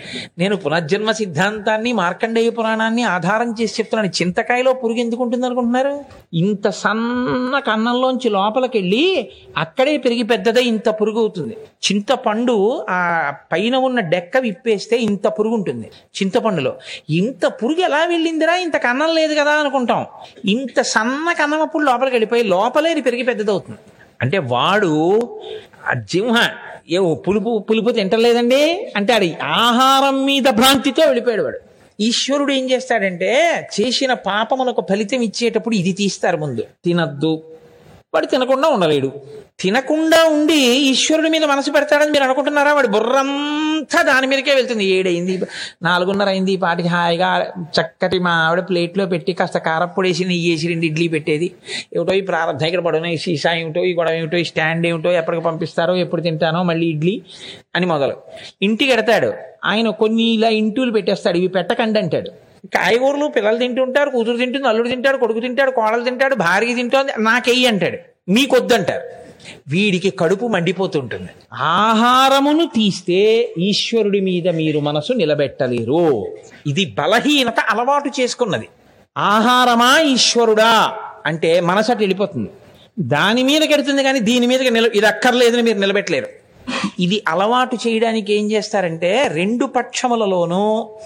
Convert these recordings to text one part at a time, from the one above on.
నేను పునర్జన్మ సిద్ధాంతాన్ని మార్కండేయ పురాణాన్ని ఆధారం చేసి చెప్తున్నాను చింతకాయలో పురుగు ఎందుకు ఉంటుంది అనుకుంటున్నారు ఇంత సన్న కన్నంలోంచి లోపలికి వెళ్ళి అక్కడే పెరిగి పెద్దదై ఇంత పురుగు అవుతుంది చింతపండు ఆ పైన ఉన్న డెక్క విప్పేస్తే ఇంత పురుగు ఉంటుంది చింతపండులో ఇంత పురుగు ఎలా వెళ్ళిందిరా ఇంత కన్నం లేదు కదా అనుకుంటాం ఇంత సన్న కన్నం అప్పుడు లోపలికి వెళ్ళిపోయి లోపలే ఇది పెరిగి పెద్దదవుతుంది అంటే వాడు ఆ జింహ ఏ పులుపు పులుపు తింటలేదండి అంటే అది ఆహారం మీద భ్రాంతితో వెళ్ళిపోయాడు వాడు ఈశ్వరుడు ఏం చేస్తాడంటే చేసిన పాపమునకు ఫలితం ఇచ్చేటప్పుడు ఇది తీస్తారు ముందు తినద్దు వాడు తినకుండా ఉండలేడు తినకుండా ఉండి ఈశ్వరుడి మీద మనసు పెడతాడని మీరు అనుకుంటున్నారా వాడి బుర్రంతా దాని మీదకే వెళ్తుంది ఏడైంది నాలుగున్నర అయింది ఈ పాటికి హాయిగా చక్కటి మా ఆవిడ ప్లేట్లో పెట్టి కాస్త కారప్పొడి వేసి నెయ్యి వేసి రెండు ఇడ్లీ పెట్టేది ఏమిటో ఈ ప్రారంభం ఇక్కడ పడున ఈ సీసా ఏమిటో ఈ గొడవ ఏమిటో ఈ స్టాండ్ ఏమిటో ఎప్పటికి పంపిస్తారో ఎప్పుడు తింటానో మళ్ళీ ఇడ్లీ అని మొదలు ఇంటికి ఎడతాడు ఆయన కొన్ని ఇలా ఇంటూలు పెట్టేస్తాడు ఇవి పెట్టకండి అంటాడు కాయగూరలు పిల్లలు తింటుంటారు కూతురు తింటుంది అల్లుడు తింటాడు కొడుకు తింటాడు కోడలు తింటాడు భార్య తింటోంది నాకెయ్యి అంటాడు మీకొద్దంటారు వీడికి కడుపు మండిపోతుంటుంది ఆహారమును తీస్తే ఈశ్వరుడి మీద మీరు మనసు నిలబెట్టలేరు ఇది బలహీనత అలవాటు చేసుకున్నది ఆహారమా ఈశ్వరుడా అంటే మనసు అటు వెళ్ళిపోతుంది దాని మీద కడుతుంది కానీ దీని మీద నిల ఇది అక్కర్లేదని మీరు నిలబెట్టలేరు ఇది అలవాటు చేయడానికి ఏం చేస్తారంటే రెండు పక్షములలోనూ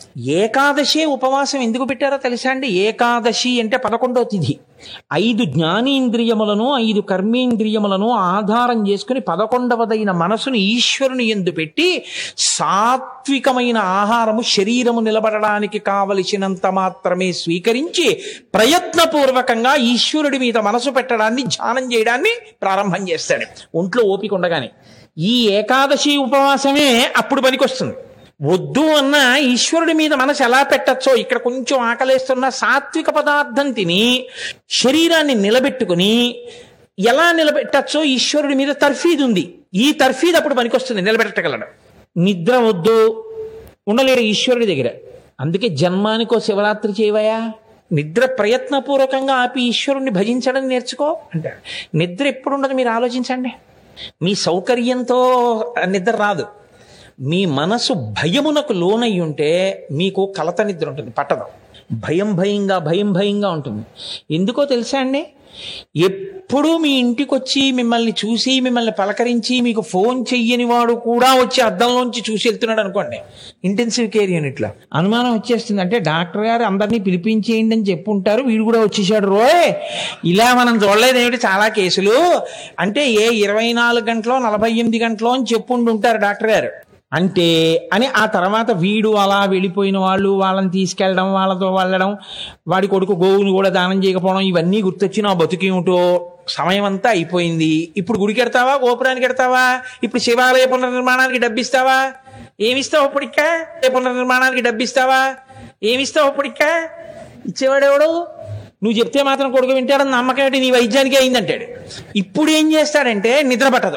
ఏకాదశే ఉపవాసం ఎందుకు పెట్టారో తెలుసా అండి ఏకాదశి అంటే పదకొండో తిథి ఐదు జ్ఞానేంద్రియములను ఐదు కర్మేంద్రియములను ఆధారం చేసుకుని పదకొండవదైన మనసుని ఈశ్వరుని ఎందు పెట్టి సాత్వికమైన ఆహారము శరీరము నిలబడడానికి కావలసినంత మాత్రమే స్వీకరించి ప్రయత్నపూర్వకంగా ఈశ్వరుడి మీద మనసు పెట్టడాన్ని ధ్యానం చేయడాన్ని ప్రారంభం చేస్తాడు ఒంట్లో ఓపిక ఉండగానే ఈ ఏకాదశి ఉపవాసమే అప్పుడు పనికొస్తుంది వద్దు అన్న ఈశ్వరుడి మీద మనసు ఎలా పెట్టచ్చో ఇక్కడ కొంచెం ఆకలేస్తున్న సాత్విక పదార్థం తిని శరీరాన్ని నిలబెట్టుకుని ఎలా నిలబెట్టచ్చో ఈశ్వరుడి మీద తర్ఫీదు ఉంది ఈ తర్ఫీదు అప్పుడు పనికొస్తుంది నిలబెట్టగలడు నిద్ర వద్దు ఉండలేడు ఈశ్వరుడి దగ్గర అందుకే జన్మానికో శివరాత్రి చేయవయా నిద్ర ప్రయత్నపూర్వకంగా ఆపి ఈశ్వరుణ్ణి భజించడం నేర్చుకో అంటాడు నిద్ర ఎప్పుడు ఉండదు మీరు ఆలోచించండి మీ సౌకర్యంతో నిద్ర రాదు మీ మనసు భయమునకు లోనై ఉంటే మీకు కలత నిద్ర ఉంటుంది పట్టదు భయం భయంగా భయం భయంగా ఉంటుంది ఎందుకో తెలుసా అండి ఎప్పుడూ మీ ఇంటికి వచ్చి మిమ్మల్ని చూసి మిమ్మల్ని పలకరించి మీకు ఫోన్ చెయ్యని వాడు కూడా వచ్చి అద్దంలోంచి చూసి వెళ్తున్నాడు అనుకోండి ఇంటెన్సివ్ కేర్ యూనిట్లో అనుమానం వచ్చేస్తుంది అంటే డాక్టర్ గారు అందరినీ పిలిపించేయండి అని చెప్పుంటారు వీడు కూడా వచ్చేసాడు రోయ్ ఇలా మనం చూడలేదు ఏమిటి చాలా కేసులు అంటే ఏ ఇరవై నాలుగు గంటలో నలభై ఎనిమిది గంటలో అని చెప్పుండి ఉంటారు డాక్టర్ గారు అంటే అని ఆ తర్వాత వీడు అలా వెళ్ళిపోయిన వాళ్ళు వాళ్ళని తీసుకెళ్ళడం వాళ్ళతో వెళ్ళడం వాడి కొడుకు గోవుని కూడా దానం చేయకపోవడం ఇవన్నీ గుర్తొచ్చి నా బతుకేమిటో సమయం అంతా అయిపోయింది ఇప్పుడు గుడికి ఎడతావా గోపురానికి ఎడతావా ఇప్పుడు శివాలయ పునర్నిర్మాణానికి డబ్బిస్తావా ఏమిస్తావు ఇప్పుడిక్క పునర్నిర్మాణానికి డబ్బిస్తావా ఏమిస్తావు ఇప్పుడిక్క ఇచ్చేవాడెవడు నువ్వు చెప్తే మాత్రం కొడుకు వింటాడని నమ్మకం ఏంటి నీ వైద్యానికి అయిందంటాడు ఇప్పుడు ఏం చేస్తాడంటే నిద్ర పట్టదు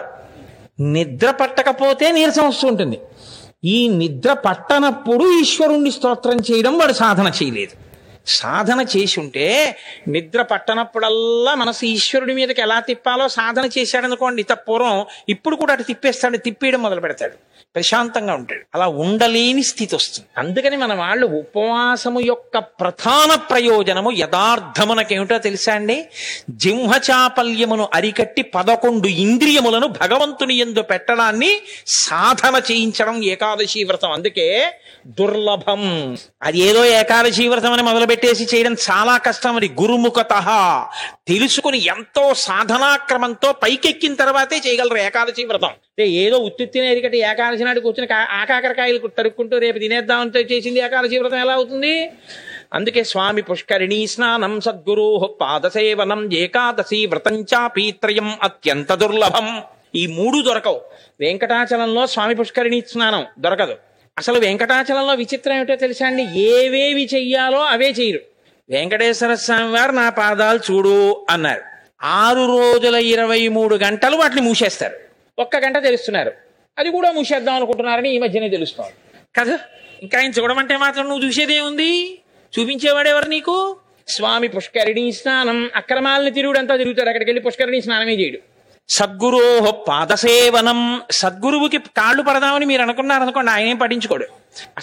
నిద్ర పట్టకపోతే నీరసం వస్తూ ఉంటుంది ఈ నిద్ర పట్టనప్పుడు ఈశ్వరుణ్ణి స్తోత్రం చేయడం వాడు సాధన చేయలేదు సాధన చేసి ఉంటే నిద్ర పట్టనప్పుడల్లా మనసు ఈశ్వరుడి మీదకి ఎలా తిప్పాలో సాధన చేశాడనుకోండి ఇంత పూర్వం ఇప్పుడు కూడా అటు తిప్పేస్తాడు తిప్పేయడం మొదలు పెడతాడు ప్రశాంతంగా ఉంటాడు అలా ఉండలేని స్థితి వస్తుంది అందుకని మన వాళ్ళు ఉపవాసము యొక్క ప్రధాన ప్రయోజనము యథార్థమునకేమిటో తెలుసా అండి జింహచాపల్యమును అరికట్టి పదకొండు ఇంద్రియములను భగవంతుని ఎందు పెట్టడాన్ని సాధన చేయించడం ఏకాదశి వ్రతం అందుకే దుర్లభం అది ఏదో ఏకాదశి వ్రతం అని మొదలుపెట్టేసి చేయడం చాలా కష్టం అది గురుముఖత తెలుసుకుని ఎంతో సాధనాక్రమంతో పైకెక్కిన తర్వాతే చేయగలరు ఏకాదశి వ్రతం అంటే ఏదో ఉత్తిన ఎరికటి ఏకాదశి నాడు కూర్చుని కా- ఆకాకరకాయలు తరుక్కుంటూ రేపు తినేద్దామంతో చేసింది ఏకాదశి వ్రతం ఎలా అవుతుంది అందుకే స్వామి పుష్కరిణీ స్నానం సద్గురు పాదసేవనం ఏకాదశి వ్రతం చాపీత్రయం అత్యంత దుర్లభం ఈ మూడు దొరకవు వెంకటాచలంలో స్వామి పుష్కరిణీ స్నానం దొరకదు అసలు వెంకటాచలంలో విచిత్రం ఏమిటో తెలుసా అండి ఏవేవి చెయ్యాలో అవే చేయరు వెంకటేశ్వర స్వామి వారు నా పాదాలు చూడు అన్నారు ఆరు రోజుల ఇరవై మూడు గంటలు వాటిని మూసేస్తారు ఒక్క గంట తెలుస్తున్నారు అది కూడా మూసేద్దాం అనుకుంటున్నారని ఈ మధ్యనే తెలుస్తోంది కదా ఇంకా ఆయన చూడమంటే మాత్రం నువ్వు చూసేదేముంది చూపించేవాడెవరు నీకు స్వామి పుష్కరిణీ స్నానం అక్రమాలని తిరుగుడంతా తిరుగుతాడు అక్కడికి వెళ్ళి పుష్కరిణీ స్నానమే చేయడు సద్గురో పాదసేవనం సద్గురువుకి కాళ్ళు పడదామని మీరు అనుకున్నారనుకోండి ఆయనేం పట్టించుకోడు